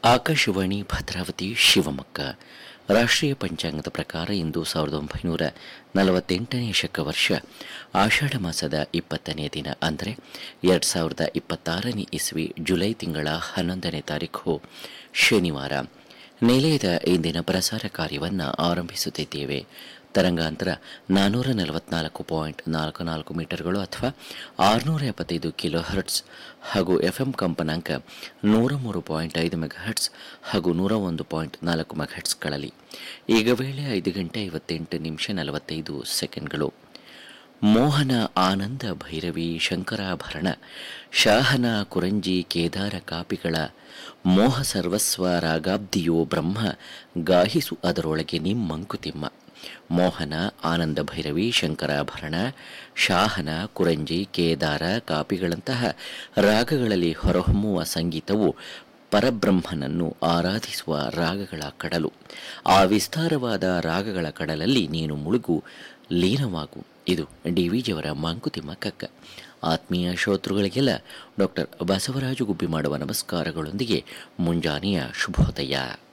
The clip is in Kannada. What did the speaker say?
ಆಕಾಶವಾಣಿ ಭದ್ರಾವತಿ ಶಿವಮೊಗ್ಗ ರಾಷ್ಟ್ರೀಯ ಪಂಚಾಂಗದ ಪ್ರಕಾರ ಇಂದು ಸಾವಿರದ ಒಂಬೈನೂರ ನಲವತ್ತೆಂಟನೇ ಶಕ ವರ್ಷ ಆಷಾಢ ಮಾಸದ ಇಪ್ಪತ್ತನೇ ದಿನ ಅಂದರೆ ಎರಡು ಸಾವಿರದ ಇಪ್ಪತ್ತಾರನೇ ಇಸ್ವಿ ಜುಲೈ ತಿಂಗಳ ಹನ್ನೊಂದನೇ ತಾರೀಖು ಶನಿವಾರ ನಿಲಯದ ಇಂದಿನ ಪ್ರಸಾರ ಕಾರ್ಯವನ್ನು ಆರಂಭಿಸುತ್ತಿದ್ದೇವೆ ತರಂಗಾಂತರ ನಾನ್ನೂರ ನಲವತ್ನಾಲ್ಕು ಪಾಯಿಂಟ್ ನಾಲ್ಕು ನಾಲ್ಕು ಮೀಟರ್ಗಳು ಅಥವಾ ಆರುನೂರ ಎಪ್ಪತ್ತೈದು ಕಿಲೋ ಹರ್ಟ್ಸ್ ಹಾಗೂ ಎಫ್ ಎಂ ಕಂಪನಾಂಕ ನೂರ ಮೂರು ಪಾಯಿಂಟ್ ಐದು ಮೆಗಾಹರ್ಟ್ಸ್ ಹಾಗೂ ನೂರ ಒಂದು ಪಾಯಿಂಟ್ ನಾಲ್ಕು ಮೆಗಾಹರ್ಟ್ಸ್ಗಳಲ್ಲಿ ಈಗ ವೇಳೆ ಐದು ಗಂಟೆ ಐವತ್ತೆಂಟು ನಿಮಿಷ ನಲವತ್ತೈದು ಸೆಕೆಂಡ್ಗಳು ಮೋಹನ ಆನಂದ ಭೈರವಿ ಶಂಕರಾಭರಣ ಶಾಹನ ಕುರಂಜಿ ಕೇದಾರ ಕಾಪಿಗಳ ಮೋಹ ಸರ್ವಸ್ವ ರಾಗಾಬ್ದಿಯೋ ಬ್ರಹ್ಮ ಗಾಹಿಸು ಅದರೊಳಗೆ ನಿಮ್ಮಂಕುತಿಮ್ಮ ಮೋಹನ ಆನಂದ ಭೈರವಿ ಶಂಕರಾಭರಣ ಶಾಹನ ಕುರಂಜಿ ಕೇದಾರ ಕಾಪಿಗಳಂತಹ ರಾಗಗಳಲ್ಲಿ ಹೊರಹೊಮ್ಮುವ ಸಂಗೀತವು ಪರಬ್ರಹ್ಮನನ್ನು ಆರಾಧಿಸುವ ರಾಗಗಳ ಕಡಲು ಆ ವಿಸ್ತಾರವಾದ ರಾಗಗಳ ಕಡಲಲ್ಲಿ ನೀನು ಮುಳುಗು ಲೀನವಾಗು ಇದು ಡಿ ವಿಜಿಯವರ ಮಾಂಕುತಿಮ್ಮ ಕಕ್ಕ ಆತ್ಮೀಯ ಶ್ರೋತೃಗಳಿಗೆಲ್ಲ ಡಾಕ್ಟರ್ ಬಸವರಾಜು ಗುಬ್ಬಿ ಮಾಡುವ ನಮಸ್ಕಾರಗಳೊಂದಿಗೆ ಮುಂಜಾನೆಯ ಶುಭೋದಯ